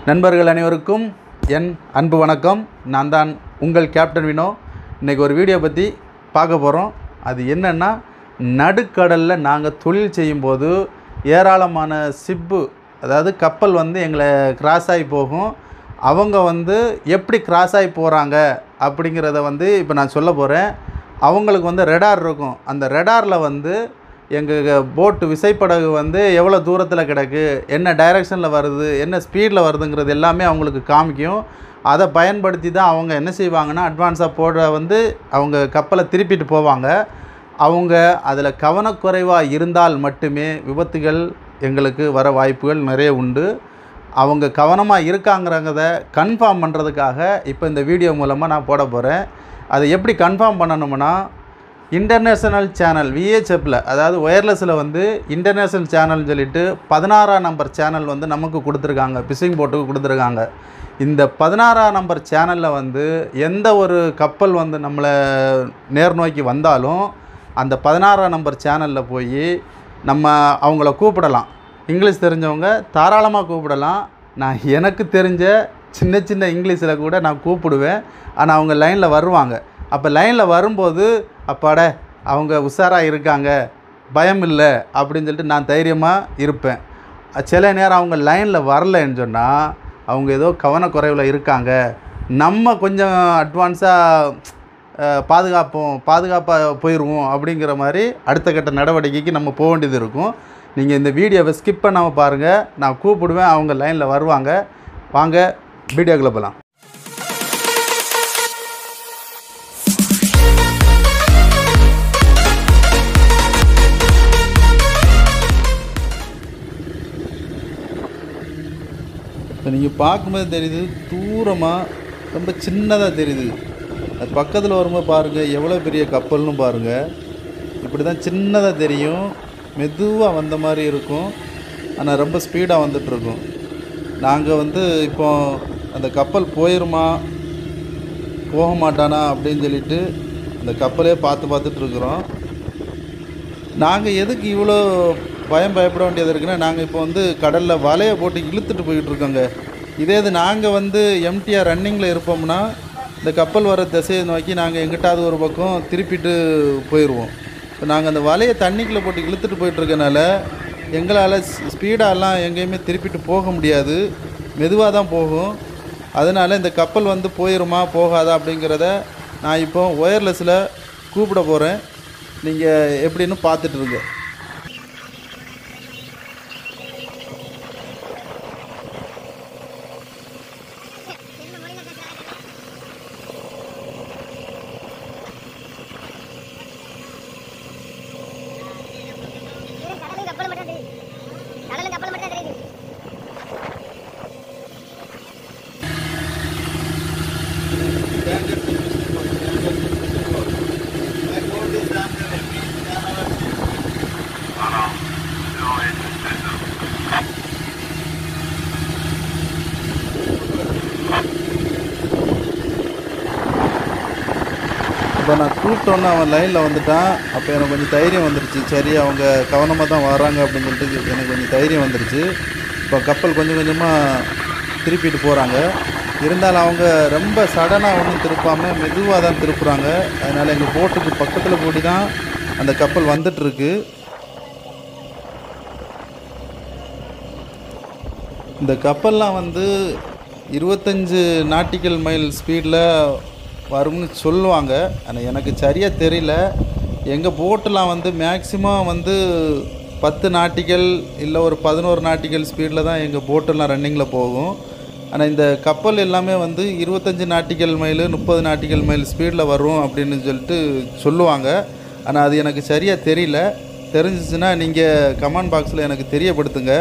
நண்பர்கள் அனைவருக்கும் என் அன்பு வணக்கம் நான் தான் உங்கள் கேப்டன் வினோ இன்றைக்கி ஒரு வீடியோ பற்றி பார்க்க போகிறோம் அது என்னென்னா நடுக்கடலில் நாங்கள் தொழில் செய்யும்போது ஏராளமான சிப்பு அதாவது கப்பல் வந்து எங்களை கிராஸ் ஆகி போகும் அவங்க வந்து எப்படி கிராஸ் ஆகி போகிறாங்க அப்படிங்கிறத வந்து இப்போ நான் சொல்ல போகிறேன் அவங்களுக்கு வந்து ரெடார் இருக்கும் அந்த ரெடாரில் வந்து எங்கள் போட்டு விசைப்படகு வந்து எவ்வளோ தூரத்தில் கிடக்கு என்ன டைரெக்ஷனில் வருது என்ன ஸ்பீடில் வருதுங்கிறது எல்லாமே அவங்களுக்கு காமிக்கும் அதை பயன்படுத்தி தான் அவங்க என்ன செய்வாங்கன்னா அட்வான்ஸாக போட வந்து அவங்க கப்பலை திருப்பிட்டு போவாங்க அவங்க அதில் கவனக்குறைவாக இருந்தால் மட்டுமே விபத்துகள் எங்களுக்கு வர வாய்ப்புகள் நிறைய உண்டு அவங்க கவனமாக இருக்காங்கிறத கன்ஃபார்ம் பண்ணுறதுக்காக இப்போ இந்த வீடியோ மூலமாக நான் போட போகிறேன் அதை எப்படி கன்ஃபார்ம் பண்ணணும்னா இன்டர்நேஷனல் சேனல் விஹெச்எஃப்பில் அதாவது ஒயர்லெஸில் வந்து இன்டர்நேஷனல் சேனல்னு சொல்லிட்டு பதினாறாம் நம்பர் சேனல் வந்து நமக்கு கொடுத்துருக்காங்க ஃபிஷிங் போட்டுக்கு கொடுத்துருக்காங்க இந்த பதினாறாம் நம்பர் சேனலில் வந்து எந்த ஒரு கப்பல் வந்து நம்மளை நேர் நோக்கி வந்தாலும் அந்த பதினாறாம் நம்பர் சேனலில் போய் நம்ம அவங்கள கூப்பிடலாம் இங்கிலீஷ் தெரிஞ்சவங்க தாராளமாக கூப்பிடலாம் நான் எனக்கு தெரிஞ்ச சின்ன சின்ன இங்கிலீஷில் கூட நான் கூப்பிடுவேன் ஆனால் அவங்க லைனில் வருவாங்க அப்போ லைனில் வரும்போது அப்பாட அவங்க உஷாராக இருக்காங்க பயம் இல்லை அப்படின்னு சொல்லிட்டு நான் தைரியமாக இருப்பேன் சில நேரம் அவங்க லைனில் வரலன்னு சொன்னால் அவங்க ஏதோ கவனக்குறைவில் இருக்காங்க நம்ம கொஞ்சம் அட்வான்ஸாக பாதுகாப்போம் பாதுகாப்பாக போயிடுவோம் அப்படிங்கிற மாதிரி அடுத்த கட்ட நடவடிக்கைக்கு நம்ம போக வேண்டியது இருக்கும் நீங்கள் இந்த வீடியோவை ஸ்கிப் பண்ணாமல் பாருங்கள் நான் கூப்பிடுவேன் அவங்க லைனில் வருவாங்க வாங்க வீடியோக்குள்ளே போகலாம் இப்போ நீங்கள் பார்க்கும்போது தெரியுது தூரமாக ரொம்ப சின்னதாக தெரியுது அது பக்கத்தில் வரும்போது பாருங்கள் எவ்வளோ பெரிய கப்பல்னு பாருங்கள் இப்படி தான் சின்னதாக தெரியும் மெதுவாக வந்த மாதிரி இருக்கும் ஆனால் ரொம்ப ஸ்பீடாக வந்துட்டுருக்கும் நாங்கள் வந்து இப்போ அந்த கப்பல் போயிருமா போக மாட்டானா அப்படின்னு சொல்லிட்டு அந்த கப்பலே பார்த்து பார்த்துட்ருக்குறோம் நாங்கள் எதுக்கு இவ்வளோ பயம் பயப்பட வேண்டியது இருக்குன்னா நாங்கள் இப்போ வந்து கடலில் வலையை போட்டு இழுத்துட்டு போயிட்டு இருக்கோங்க இதே இது நாங்கள் வந்து எம்டிஆர் ரன்னிங்கில் இருப்போம்னா இந்த கப்பல் வர திசையை நோக்கி நாங்கள் எங்கிட்டாவது ஒரு பக்கம் திருப்பிட்டு போயிடுவோம் இப்போ நாங்கள் அந்த வலையை தண்ணிக்குள்ளே போட்டு இழுத்துட்டு போயிட்டுருக்கனால எங்களால் ஸ்பீடாலாம் எங்கேயுமே திருப்பிட்டு போக முடியாது மெதுவாக தான் போகும் அதனால் இந்த கப்பல் வந்து போயிருமா போகாதா அப்படிங்கிறத நான் இப்போ ஒயர்லெஸில் கூப்பிட போகிறேன் நீங்கள் எப்படின்னு பார்த்துட்டு இருங்க கடலும் கப்பலும் மட்டும் தெரியுது கடலும் கப்பலும் மட்டும் தெரியுது இப்போ நான் கூப்பிட்டோன்னே அவன் லைனில் வந்துட்டான் அப்போ எனக்கு கொஞ்சம் தைரியம் வந்துருச்சு சரி அவங்க கவனமாக தான் வராங்க அப்படின்னு சொல்லிட்டு எனக்கு கொஞ்சம் தைரியம் வந்துருச்சு இப்போ கப்பல் கொஞ்சம் கொஞ்சமாக திருப்பிட்டு போகிறாங்க இருந்தாலும் அவங்க ரொம்ப சடனாக ஒன்றும் திருப்பாமல் மெதுவாக தான் திருப்புறாங்க அதனால் எங்கள் போட்டுக்கு பக்கத்தில் கூடி தான் அந்த கப்பல் வந்துட்டுருக்கு இந்த கப்பல்லாம் வந்து இருபத்தஞ்சு நாட்டிக்கல் மைல் ஸ்பீடில் வரும்னு சொல்லுவாங்க ஆனால் எனக்கு சரியாக தெரியல எங்கள் போட்டெலாம் வந்து மேக்ஸிமம் வந்து பத்து நாட்டிக்கல் இல்லை ஒரு பதினோரு நாட்டிக்கல் ஸ்பீடில் தான் எங்கள் போட்டெல்லாம் ரன்னிங்கில் போகும் ஆனால் இந்த கப்பல் எல்லாமே வந்து இருபத்தஞ்சி நாட்டிக்கல் மைல் முப்பது நாட்டிக்கல் மைல் ஸ்பீடில் வரும் அப்படின்னு சொல்லிட்டு சொல்லுவாங்க ஆனால் அது எனக்கு சரியாக தெரியல தெரிஞ்சிச்சுன்னா நீங்கள் கமெண்ட் பாக்ஸில் எனக்கு தெரியப்படுத்துங்க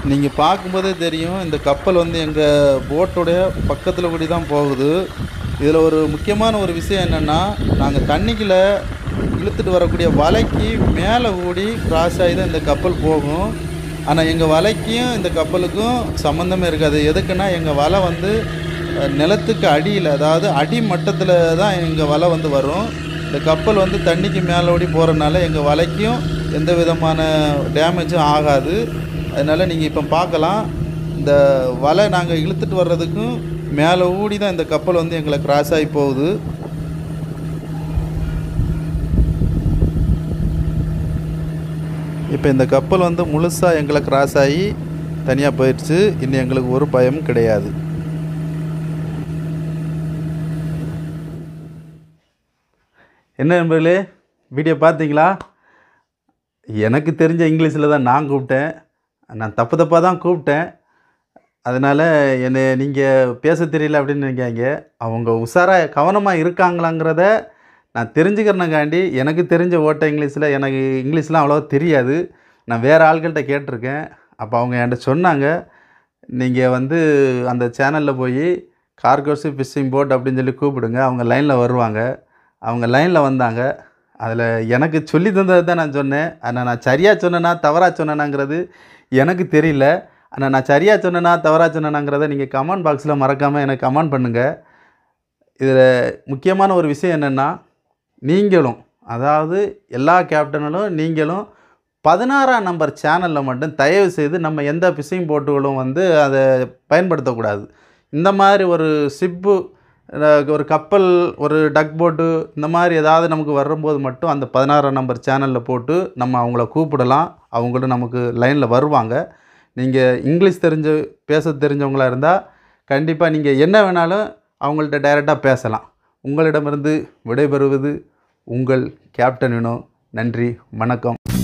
நீங்கள் பார்க்கும்போதே தெரியும் இந்த கப்பல் வந்து எங்கள் போட்டோடைய பக்கத்தில் கூடி தான் போகுது இதில் ஒரு முக்கியமான ஒரு விஷயம் என்னென்னா நாங்கள் தண்ணிக்குள்ளே இழுத்துட்டு வரக்கூடிய வலைக்கு மேலே கூடி கிராஸ் ஆகி தான் இந்த கப்பல் போகும் ஆனால் எங்கள் வலைக்கும் இந்த கப்பலுக்கும் சம்மந்தமே இருக்காது எதுக்குன்னா எங்கள் வலை வந்து அஹ், நிலத்துக்கு அடியில் அதாவது அடி மட்டத்தில் தான் எங்கள் வலை வந்து வரும் இந்த கப்பல் வந்து தண்ணிக்கு மேலோடி போகிறனால எங்கள் வலைக்கும் எந்த விதமான டேமேஜும் ஆகாது அதனால் நீங்கள் இப்போ பார்க்கலாம் இந்த வலை நாங்கள் இழுத்துட்டு வர்றதுக்கும் மேலே ஊடி தான் இந்த கப்பல் வந்து எங்களை கிராஸ் ஆகி போகுது இப்போ இந்த கப்பல் வந்து முழுசாக எங்களை கிராஸ் ஆகி தனியாக போயிடுச்சு இன்னும் எங்களுக்கு ஒரு பயமும் கிடையாது என்ன நண்பர்களே வீடியோ பார்த்தீங்களா எனக்கு தெரிஞ்ச இங்கிலீஷில் தான் நான் கூப்பிட்டேன் நான் தப்பு தப்பாக தான் கூப்பிட்டேன் அதனால் என்னை நீங்கள் பேச தெரியல அப்படின்னு நினைக்காங்க அவங்க உஷாராக கவனமாக இருக்காங்களாங்கிறத நான் தெரிஞ்சுக்கிறனக்காண்டி எனக்கு தெரிஞ்ச ஓட்ட இங்கிலீஷில் எனக்கு இங்கிலீஷ்லாம் அவ்வளோவா தெரியாது நான் வேறு ஆள்கள்கிட்ட கேட்டிருக்கேன் அப்போ அவங்க என்கிட்ட சொன்னாங்க நீங்கள் வந்து அந்த சேனலில் போய் கார்கோஸ் ஃபிஷ்ஷிங் போட் அப்படின்னு சொல்லி கூப்பிடுங்க அவங்க லைனில் வருவாங்க அவங்க லைனில் வந்தாங்க அதில் எனக்கு சொல்லி தந்தது தான் நான் சொன்னேன் ஆனால் நான் சரியாக சொன்னேனா தவறாக சொன்னேனாங்கிறது எனக்கு தெரியல ஆனால் நான் சரியாக சொன்னேனா தவறாக சொன்னேனாங்கிறத நீங்கள் கமெண்ட் பாக்ஸில் மறக்காமல் எனக்கு கமெண்ட் பண்ணுங்கள் இதில் முக்கியமான ஒரு விஷயம் என்னென்னா நீங்களும் அதாவது எல்லா கேப்டனும் நீங்களும் பதினாறாம் நம்பர் சேனலில் மட்டும் தயவு செய்து நம்ம எந்த ஃபிஷிங் போட்டுகளும் வந்து அதை பயன்படுத்தக்கூடாது இந்த மாதிரி ஒரு ஷிப்பு அஹ், ஒரு கப்பல் ஒரு டக் போட்டு இந்த மாதிரி ஏதாவது நமக்கு வரும்போது மட்டும் அந்த பதினாறாம் நம்பர் சேனலில் போட்டு நம்ம அவங்கள கூப்பிடலாம் அவங்களும் நமக்கு லைனில் வருவாங்க நீங்கள் இங்கிலீஷ் தெரிஞ்சு பேச தெரிஞ்சவங்களா இருந்தால் கண்டிப்பாக நீங்கள் என்ன வேணாலும் அவங்கள்ட்ட டைரெக்டாக பேசலாம் உங்களிடமிருந்து விடைபெறுவது உங்கள் கேப்டன் வினோ நன்றி வணக்கம்